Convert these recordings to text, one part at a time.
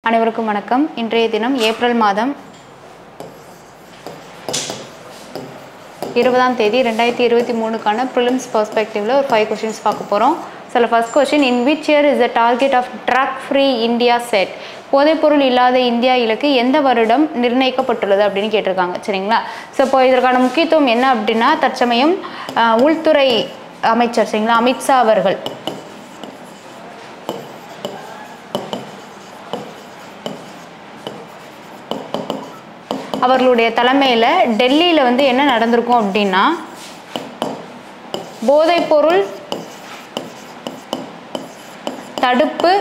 அனைவருக்கும் வணக்கம் இன்றைய தினம் ஏப்ரல் மாதம் இருபதாம் தேதி ரெண்டாயிரத்தி இருபத்தி மூணுக்கான ப்ரிலிம்ஸ் பர்ஸ்பெக்டிவ்ல ஒரு ஃபைவ் கொஷின்ஸ் பார்க்க போகிறோம் சில first question in which year is the target of drug free India set போதைப்பொருள் இல்லாத இந்தியா இலக்கு எந்த வருடம் நிர்ணயிக்கப்பட்டுள்ளது அப்படின்னு கேட்டிருக்காங்க சரிங்களா ஸோ இப்போ இதற்கான முக்கியத்துவம் என்ன அப்படின்னா தற்சமயம் அஹ், உள்துறை அமைச்சர் சரிங்களா அமித்ஷா அவர்கள் அவர்களுடைய தலைமையில் டெல்லியில் வந்து என்ன நடந்திருக்கும் அப்படின்னா போதைப்பொருள் தடுப்பு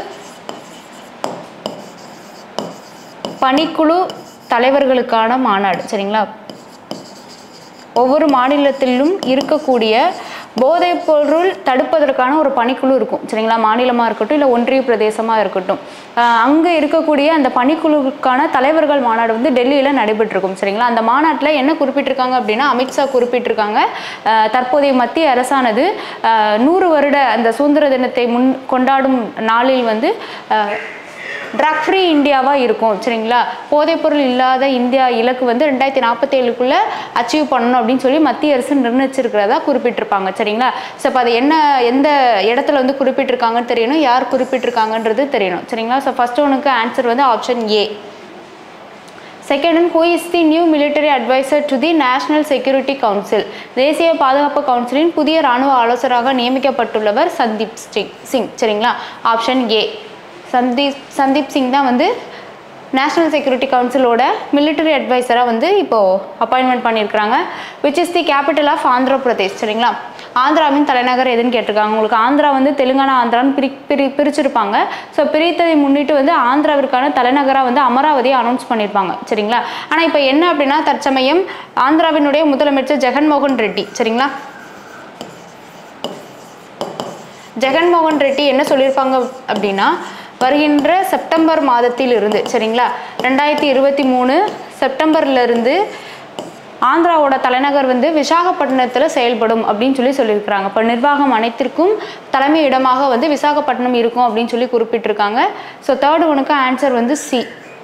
பணிக்குழு தலைவர்களுக்கான மாநாடு சரிங்களா ஒவ்வொரு மாநிலத்திலும் இருக்கக்கூடிய போதைப் பொருள் தடுப்பதற்கான ஒரு பணிக்குழு இருக்கும் சரிங்களா மாநிலமாக இருக்கட்டும் இல்லை ஒன்றிய பிரதேசமாக இருக்கட்டும் அங்கே இருக்கக்கூடிய அந்த பணிக்குழுவுக்கான தலைவர்கள் மாநாடு வந்து டெல்லியில் நடைபெற்றிருக்கும் சரிங்களா அந்த மாநாட்டில் என்ன குறிப்பிட்டிருக்காங்க அப்படின்னா அமித்ஷா குறிப்பிட்டிருக்காங்க அஹ், தற்போதைய மத்திய அரசானது அஹ், நூறு வருட அந்த சுதந்திர தினத்தை முன் கொண்டாடும் நாளில் வந்து அஹ், ட்ரக் ஃப்ரீ இந்தியாவாக இருக்கும் சரிங்களா போதைப்பொருள் இல்லாத இந்தியா இலக்கு வந்து ரெண்டாயிரத்தி நாற்பத்தேழுக்குள்ளே அச்சீவ் பண்ணணும் அப்படின்னு சொல்லி மத்திய அரசு நிர்ணயிச்சிருக்கிறதா குறிப்பிட்டிருப்பாங்க சரிங்களா ஸோ அப்போ அது என்ன எந்த இடத்துல வந்து குறிப்பிட்டிருக்காங்கன்னு தெரியணும் யார் குறிப்பிட்டிருக்காங்கன்றது தெரியணும் சரிங்களா ஸோ ஃபர்ஸ்ட் ஒனுக்கு ஆன்சர் வந்து option A second one who is the new military adviser to the national security council தேசிய பாதுகாப்பு கவுன்சிலின் புதிய ராணுவ ஆலோசகராக நியமிக்கப்பட்டுள்ளவர் சந்தீப் சிங் சிங் சரிங்களா ஆப்ஷன் ஏ சந்தீப் சந்தீப் சிங் தான் வந்து நேஷனல் செக்யூரிட்டி கவுன்சிலோட மிலிட்டரி அட்வைசராக வந்து இப்போது அப்பாயின்மெண்ட் பண்ணியிருக்கிறாங்க which is the capital of Andhra Pradesh சரிங்களா ஆந்திராவின் தலைநகர் எதுன்னு கேட்டிருக்காங்க உங்களுக்கு ஆந்திரா வந்து தெலுங்கானா ஆந்திரான்னு பிரி பிரி பிரிச்சிருப்பாங்க ஸோ பிரித்ததை முன்னிட்டு வந்து ஆந்திராவிற்கான தலைநகராக வந்து அமராவதியை அனௌன்ஸ் பண்ணியிருப்பாங்க சரிங்களா ஆனால் இப்போ என்ன அப்படின்னா தற்சமயம் ஆந்திராவினுடைய முதலமைச்சர் ஜெகன்மோகன் ரெட்டி சரிங்களா ஜெகன்மோகன் ரெட்டி என்ன சொல்லியிருப்பாங்க அப்படின்னா வருகின்ற செப்டம்பர் மாதத்தில் இருந்து சரிங்களா ரெண்டாயிரத்தி இருபத்தி மூணு செப்டம்பர்ல இருந்து ஆந்திராவோட தலைநகர் வந்து விசாகப்பட்டினத்தில் செயல்படும் அப்படின்னு சொல்லி சொல்லியிருக்கிறாங்க இப்போ நிர்வாகம் அனைத்திற்கும் தலைமை இடமாக வந்து விசாகப்பட்டினம் இருக்கும் அப்படின்னு சொல்லி குறிப்பிட்டிருக்காங்க ஸோ தேர்ட் ஒனுக்கு ஆன்சர் வந்து C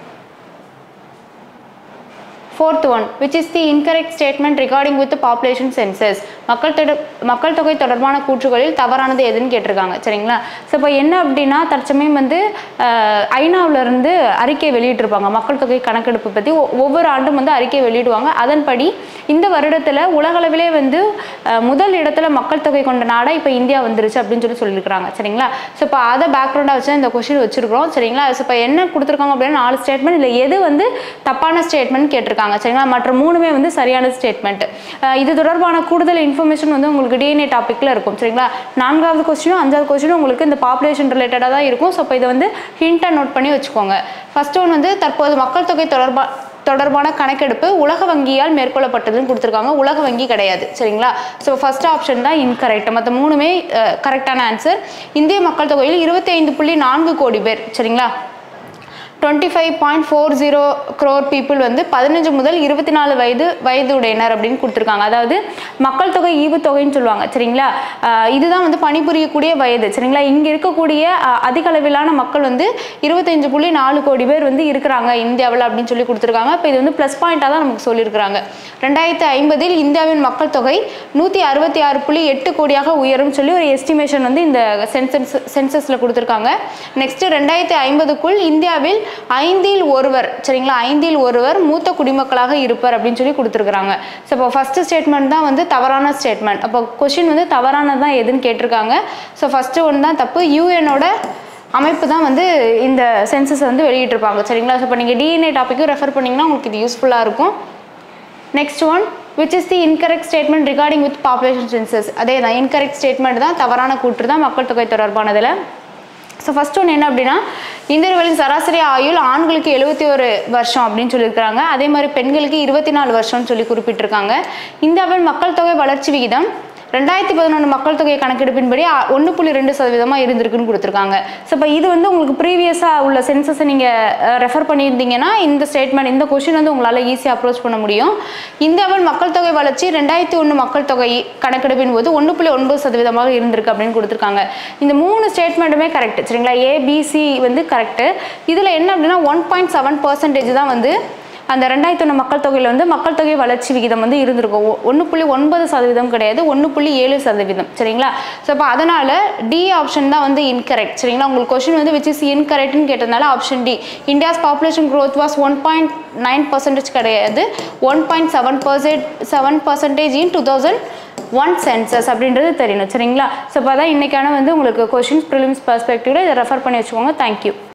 fourth one which is the incorrect statement regarding with population census மக்கள் தொட மக்கள் தொகை தொடர்பான கூற்றுகளில் தவறானது எதுன்னு கேட்டிருக்காங்க சரிங்களா ஸோ இப்போ என்ன அப்படின்னா தற்சமயம் வந்து அஹ், ஐநாவுல இருந்து அறிக்கை வெளியிட்டிருப்பாங்க மக்கள் தொகை கணக்கெடுப்பு பற்றி ஒவ்வொரு ஆண்டும் வந்து அறிக்கை வெளியிடுவாங்க அதன்படி இந்த வருடத்தில் உலகளவிலே வந்து அஹ், முதல் இடத்துல மக்கள் தொகை கொண்ட நாடாக இப்போ இந்தியா வந்துருச்சு அப்படின்னு சொல்லி சொல்லியிருக்கிறாங்க சரிங்களா ஸோ இப்போ அதை பேக்ரவுண்டாக வச்சு இந்த கொஷின் வச்சிருக்கிறோம் சரிங்களா ஸோ இப்போ என்ன கொடுத்துருக்காங்க அப்படின்னா நாலு ஸ்டேட்மெண்ட் இல்லை எது வந்து தப்பான ஸ்டேட்மெண்ட் கேட்டிருக்காங்க சரிங்களா மற்ற மூணுமே வந்து சரியான ஸ்டேட்மெண்ட் இது தொடர்பான கூடுதல் இன்ஃபர்மேஷன் வந்து உங்களுக்கு டிஎன்ஏ டாப்பிக்கில் இருக்கும் சரிங்களா நான்காவது கொஸ்டினும் அஞ்சாவது கொஸ்டினும் உங்களுக்கு இந்த பாப்புலேஷன் ரிலேட்டடாக தான் இருக்கும் ஸோ இப்போ இதை வந்து ஹிண்ட்டாக நோட் பண்ணி வச்சுக்கோங்க ஃபர்ஸ்ட் ஒன் வந்து தற்போது மக்கள் தொகை தொடர்பா தொடர்பான கணக்கெடுப்பு உலக வங்கியால் மேற்கொள்ளப்பட்டதுன்னு கொடுத்துருக்காங்க உலக வங்கி கிடையாது சரிங்களா ஸோ ஃபர்ஸ்ட் ஆப்ஷன் தான் இன்கரெக்ட் மற்ற மூணுமே கரெக்டான ஆன்சர் இந்திய மக்கள் தொகையில் இருபத்தி ஐந்து புள்ளி நான்கு கோடி பேர் சரிங்களா twenty five point four zero crore people வந்து பதினஞ்சு முதல் இருபத்தி நாலு வயது வயது உடையினர் அப்படின்னு கொடுத்துருக்காங்க அதாவது மக்கள் தொகை ஈவுத்தொகைன்னு சொல்லுவாங்க சரிங்களா ஆஹ் இதுதான் வந்து பணிபுரியக்கூடிய வயது சரிங்களா இங்கே இருக்கக்கூடிய ஆஹ் அதிக அளவிலான மக்கள் வந்து இருபத்தஞ்சு புள்ளி நாலு கோடி பேர் வந்து இருக்கிறாங்க இந்தியாவில் அப்படின்னு சொல்லி கொடுத்துருக்காங்க இப்போ இது வந்து ப்ளஸ் பாயிண்ட்டாக தான் நமக்கு சொல்லியிருக்கிறாங்க ரெண்டாயிரத்தி ஐம்பதில் இந்தியாவின் மக்கள் தொகை நூற்றி அறுபத்தி ஆறு புள்ளி எட்டு கோடியாக உயரும் சொல்லி ஒரு எஸ்டிமேஷன் வந்து இந்த சென்சஸ் சென்சஸில் கொடுத்துருக்காங்க நெக்ஸ்ட் ரெண்டாயிரத்தி ஐம்பதுக்குள் இந்தியாவில் ஐந்தில் ஒருவர் சரிங்களா ஐந்தில் ஒருவர் மூத்த குடிமக்களாக இருப்பார் அப்படின்னு சொல்லி கொடுத்துருக்குறாங்க ஸோ இப்போ ஃபர்ஸ்ட் ஸ்டேட்மெண்ட் தான் வந்து தவறான ஸ்டேட்மெண்ட் அப்போ கொஷின் வந்து தவறானது தான் எதுன்னு கேட்டிருக்காங்க ஸோ ஃபஸ்ட்டு ஒன்று தான் தப்பு யூஎனோட அமைப்பு தான் வந்து இந்த சென்சஸ் வந்து வெளியிட்டிருப்பாங்க சரிங்களா ஸோ இப்போ நீங்கள் டிஎன்ஏ டாப்பிக்கும் ரெஃபர் பண்ணிங்கன்னா உங்களுக்கு இது யூஸ்ஃபுல்லாக இருக்கும் next one which is the incorrect statement regarding with population census அதே தான் இன்கரெக்ட் ஸ்டேட்மெண்ட் தான் தவறான கூற்று தான் மக்கள் தொகை தொடர்பானதில் ஸோ ஃபர்ஸ்ட் ஒன்று என்ன அப்படின்னா இந்தியர்களின் சராசரி ஆயுள் ஆண்களுக்கு எழுபத்தி ஒரு வருஷம் அப்படின்னு சொல்லியிருக்கிறாங்க அதே மாதிரி பெண்களுக்கு இருபத்தி நாலு வருஷம்னு சொல்லி குறிப்பிட்டிருக்காங்க இந்தியாவின் மக்கள் தொகை வளர்ச்சி விகிதம் ரெண்டாயிரத்தி பதினொன்று மக்கள் தொகை கணக்கெடுப்பின்படி ஒன்று புள்ளி ரெண்டு சதவீதமாக இருந்திருக்குன்னு கொடுத்துருக்காங்க ஸோ இப்போ இது வந்து உங்களுக்கு ப்ரீவியஸாக உள்ள சென்சஸை நீங்கள் ரெஃபர் பண்ணியிருந்தீங்கன்னா இந்த ஸ்டேட்மெண்ட் இந்த கொஷின் வந்து உங்களால் ஈஸியாக அப்ரோச் பண்ண முடியும் இந்தியாவில் மக்கள் தொகை வளர்ச்சி ரெண்டாயிரத்தி ஒன்று மக்கள் தொகை கணக்கெடுப்பின் போது ஒன்று புள்ளி ஒன்பது சதவீதமாக இருந்திருக்கு அப்படின்னு கொடுத்துருக்காங்க இந்த மூணு ஸ்டேட்மெண்ட்டுமே கரெக்ட் சரிங்களா ஏபிசி வந்து கரெக்டு இதில் என்ன அப்படின்னா ஒன் பாயிண்ட் செவன் பர்சன்டேஜ் தான் வந்து அந்த ரெண்டாயிரத்தி ஒன்று மக்கள் தொகையில் வந்து மக்கள் தொகை வளர்ச்சி விகிதம் வந்து இருந்திருக்கும் ஒன்று புள்ளி ஒன்பது சதவீதம் கிடையாது ஒன்று புள்ளி ஏழு சதவீதம் சரிங்களா ஸோ அப்போ அதனால் டி ஆப்ஷன் தான் வந்து இன்கரெக்ட் சரிங்களா உங்களுக்கு கொஷின் வந்து விச் இஸ் இன்கரெக்ட்னு கேட்டதுனால option D India's population growth was one point nine percentage கிடையாது one point seven percent seven percentage in two thousand one census அப்படின்றது தெரியணும் சரிங்களா ஸோ அப்போ அதான் இன்றைக்கான வந்து உங்களுக்கு கொஷின்ஸ் ப்ரிலிம்ஸ் பர்ஸ்பெக்டிவில் இதை ரெஃபர் பண்ணி வச்சுக்கோங்க தேங்க்யூ